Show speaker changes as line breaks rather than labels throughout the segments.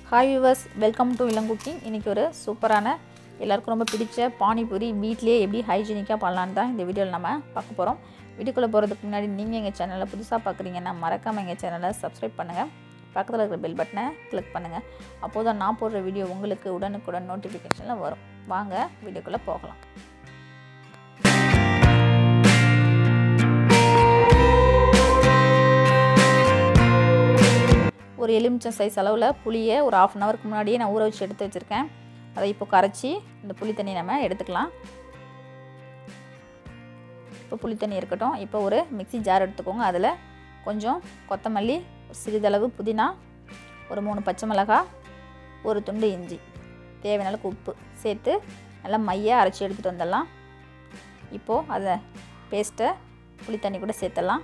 hi viewers welcome to இளம் cooking இன்றைக்கி ஒரு சூப்பரான எல்லாருக்கும் ரொம்ப பிடிச்ச பானிபூரி வீட்லேயே எப்படி ஹைஜீனிக்காக பண்ணலான்னு தான் இந்த வீடியோவில் நம்ம பார்க்க போகிறோம் வீடியோக்குள்ளே போகிறதுக்கு முன்னாடி நீங்கள் எங்கள் சேனலை புதுசாக பார்க்குறீங்கன்னா மறக்காமல் எங்கள் சேனலை சப்ஸ்கிரைப் பண்ணுங்கள் பக்கத்தில் இருக்கிற பெல் பட்டனை கிளிக் பண்ணுங்கள் அப்போது தான் நான் போடுற வீடியோ உங்களுக்கு உடனுக்குடன் நோட்டிஃபிகேஷனில் வரும் வாங்க வீடியோக்குள்ளே போகலாம் ஒரு எலுமிச்சம் சைஸ் அளவில் புளியை ஒரு ஆஃப் அன் ஹவருக்கு முன்னாடியே நான் ஊற வச்சு எடுத்து வச்சுருக்கேன் அதை இப்போ கரைச்சி இந்த புளி தண்ணி நம்ம எடுத்துக்கலாம் இப்போ புளி தண்ணி இருக்கட்டும் இப்போ ஒரு மிக்ஸி ஜார் எடுத்துக்கோங்க அதில் கொஞ்சம் கொத்தமல்லி சிறிதளவு புதினா ஒரு மூணு பச்சை மிளகாய் ஒரு துண்டு இஞ்சி தேவையான அளவுக்கு உப்பு சேர்த்து நல்லா மையாக அரைச்சி எடுத்துகிட்டு வந்துடலாம் இப்போது அதை பேஸ்ட்டை புளி தண்ணி கூட சேர்த்துடலாம்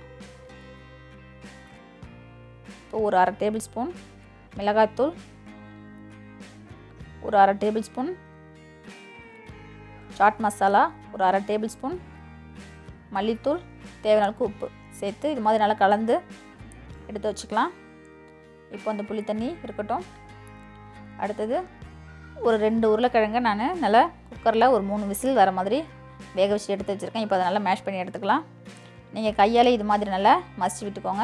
இப்போ ஒரு அரை டேபிள் ஸ்பூன் மிளகாய்த்தூள் ஒரு அரை டேபிள் ஸ்பூன் சாட் மசாலா ஒரு அரை டேபிள் ஸ்பூன் மல்லித்தூள் தேவையான அளவுக்கு உப்பு சேர்த்து இது மாதிரி நல்லா கலந்து எடுத்து வச்சுக்கலாம் இப்போ அந்த புளி தண்ணி இருக்கட்டும் அடுத்தது ஒரு ரெண்டு உருளைக்கிழங்கை நான் நல்லா குக்கரில் ஒரு மூணு விசில் வர மாதிரி வேக வச்சு எடுத்து வச்சுருக்கேன் இப்போ அதை நல்லா மேஷ் பண்ணி எடுத்துக்கலாம் நீங்கள் கையால் இது மாதிரி நல்லா மசிச்சு விட்டுக்கோங்க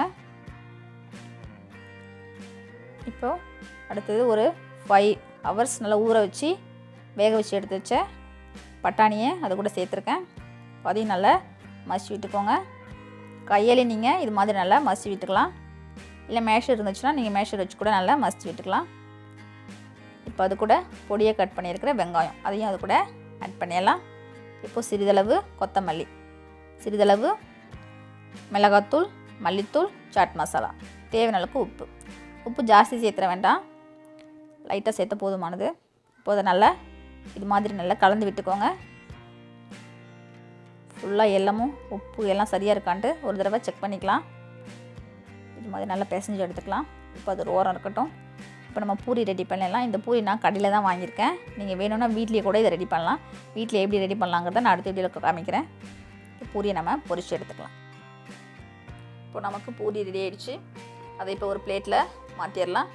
இப்போது அடுத்தது ஒரு ஃபைவ் ஹவர்ஸ் நல்லா ஊற வச்சு வேக வச்சு எடுத்து வச்ச பட்டாணியை அது கூட சேர்த்துருக்கேன் அதையும் நல்லா மசிச்சு விட்டுக்கோங்க கையாலே நீங்கள் இது மாதிரி நல்லா மசிச்சு விட்டுக்கலாம் இல்லை மேஷர் இருந்துச்சுன்னா நீங்கள் மேஷர் வச்சு கூட நல்லா மசிச்சு விட்டுக்கலாம் இப்போ அது கூட பொடியை கட் பண்ணியிருக்கிற வெங்காயம் அதையும் அது கூட ஆட் பண்ணிடலாம் இப்போது சிறிதளவு கொத்தமல்லி சிறிதளவு மிளகாத்தூள் மல்லித்தூள் சாட் மசாலா தேவையான அளவுக்கு உப்பு உப்பு ஜாஸ்தி சேர்த்துற வேண்டாம் லைட்டாக சேர்த்த போதுமானது இப்போ அதை நல்லா இது மாதிரி நல்லா கலந்து விட்டுக்கோங்க ஃபுல்லாக எல்லாமும் உப்பு எல்லாம் சரியாக இருக்கான்ட்டு ஒரு தடவை செக் பண்ணிக்கலாம் இது மாதிரி நல்லா பிசைஞ்சு எடுத்துக்கலாம் இப்போ அது ஒரு ஓரம் இருக்கட்டும் இப்போ நம்ம பூரி ரெடி பண்ணிடலாம் இந்த பூரி நான் கடையில் தான் வாங்கியிருக்கேன் நீங்கள் வேணும்னா வீட்லேயே கூட இதை ரெடி பண்ணலாம் வீட்டில் எப்படி ரெடி பண்ணலாங்கிறத நான் அடுத்த வீடியோவில் காமிக்கிறேன் பூரியை நம்ம பொரிச்சு எடுத்துக்கலாம் இப்போ நமக்கு பூரி ரெடி ஆயிடுச்சு அதை இப்போ ஒரு பிளேட்டில் மாற்றிடலாம்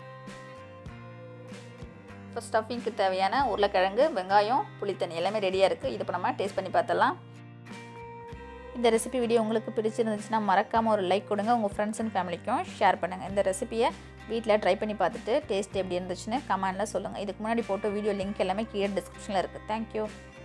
இப்போ ஸ்டஃபிங்க்கு தேவையான உருளைக்கிழங்கு வெங்காயம் புளித்தண்ணி எல்லாமே ரெடியாக இருக்குது இது இப்போ நம்ம டேஸ்ட் பண்ணி பார்த்துடலாம் இந்த ரெசிபி வீடியோ உங்களுக்கு பிடிச்சிருந்துச்சுன்னா மறக்காமல் ஒரு லைக் கொடுங்க உங்கள் ஃப்ரெண்ட்ஸ் அண்ட் ஃபேமிலிக்கும் ஷேர் பண்ணுங்கள் இந்த ரெசிபியை வீட்டில் ட்ரை பண்ணி பார்த்துட்டு டேஸ்ட் எப்படி இருந்துச்சுன்னு கமெண்டில் சொல்லுங்கள் இதுக்கு முன்னாடி போட்ட வீடியோ லிங்க் எல்லாமே கீழே டிஸ்கிரிப்ஷனில் இருக்குது தேங்க்யூ